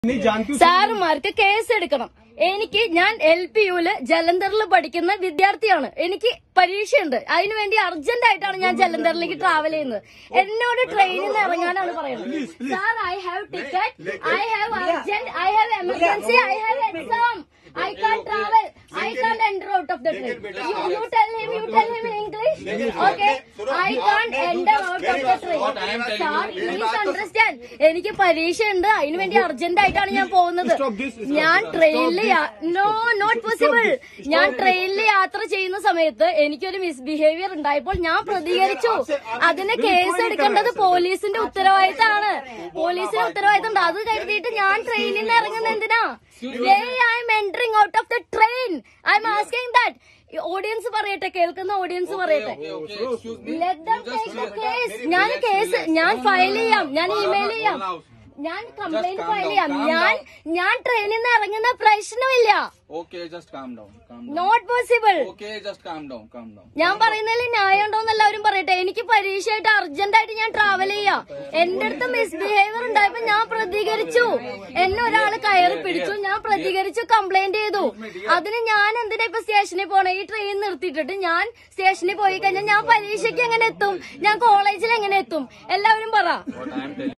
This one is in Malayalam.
नहीं जान क्यों സാറുമാർക്ക് കേസ് എടുക്കണം എനിക്ക് ഞാൻ എൽ പി യുല് ജലന്ധറിൽ പഠിക്കുന്ന വിദ്യാർത്ഥിയാണ് എനിക്ക് പരീക്ഷയുണ്ട് അതിനു വേണ്ടി അർജന്റ് ആയിട്ടാണ് ഞാൻ ജലന്ധറിലേക്ക് ട്രാവൽ ചെയ്യുന്നത് എന്നോട് ട്രെയിനിൽ നിന്ന് ഇറങ്ങാനാണ് പറയുന്നത് sir I have ticket I have urgent I have emergency I have exam I can travel I can enter out of the train you tell him you tell him in English okay I can enter out of the train sir please understand എനിക്ക് പരീക്ഷയുണ്ട് അതിനു വേണ്ടി അർജന്റ് ആയിട്ടാണ് ഞാൻ പോകുന്നത് ഞാൻ ട്രെയിനിൽ നോ നോട്ട് പോസിബിൾ ഞാൻ ട്രെയിനിൽ യാത്ര ചെയ്യുന്ന സമയത്ത് എനിക്കൊരു മിസ്ബിഹേവിയർ ഉണ്ടായപ്പോൾ ഞാൻ പ്രതികരിച്ചു അതിന് കേസ് എടുക്കേണ്ടത് പോലീസിന്റെ ഉത്തരവാദിത്തമാണ് പോലീസിന്റെ ഉത്തരവാദിത്തം ഉണ്ട് അത് കരുതിയിട്ട് ഞാൻ ട്രെയിനിൽ നിന്ന് ഇറങ്ങുന്നത് എന്തിനാ I am entering out of the train I am asking that audience പറയട്ടെ കേൾക്കുന്ന ഓഡിയൻസ് പറയട്ടെ Let them take the case. ഞാൻ കേസ് ഞാൻ ഫയൽ ചെയ്യാം ഞാൻ ഇമെയിൽ ചെയ്യാം ഞാൻ കംപ്ലൈന്റ് ഫയൽ ചെയ്യാം ഞാൻ ഞാൻ ട്രെയിനിൽ നിന്ന് ഇറങ്ങുന്ന പ്രശ്നമില്ല Okay, just calm down. Calm down. Not possible Okay, just calm down. Calm down. ഞാൻ പറയുന്നതിൽ ന്യായം ഉണ്ടോന്ന് എല്ലാവരും പറയട്ടെ എനിക്ക് പരീക്ഷയായിട്ട് അർജന്റ് ആയിട്ട് ഞാൻ ട്രാവൽ ചെയ്യാം എന്റെ അടുത്ത് മിസ്ബിഹേവിയർ ഉണ്ടായപ്പോ ഞാൻ പ്രതികരിച്ചു എന്നെ ഒരാൾ കയറി പിടിച്ചു ഞാൻ പ്രതികരിച്ചു കംപ്ലൈന്റ് ചെയ്തു അതിന് ഞാൻ എന്തിനാ ഇപ്പൊ സ്റ്റേഷനിൽ പോണേ ഈ ട്രെയിൻ നിർത്തിയിട്ടിട്ട് ഞാൻ സ്റ്റേഷനിൽ പോയി കഴിഞ്ഞാൽ ഞാൻ പരീക്ഷയ്ക്ക് എങ്ങനെ എത്തും ഞാൻ കോളേജിൽ എങ്ങനെ എത്തും എല്ലാവരും പറ What I am telling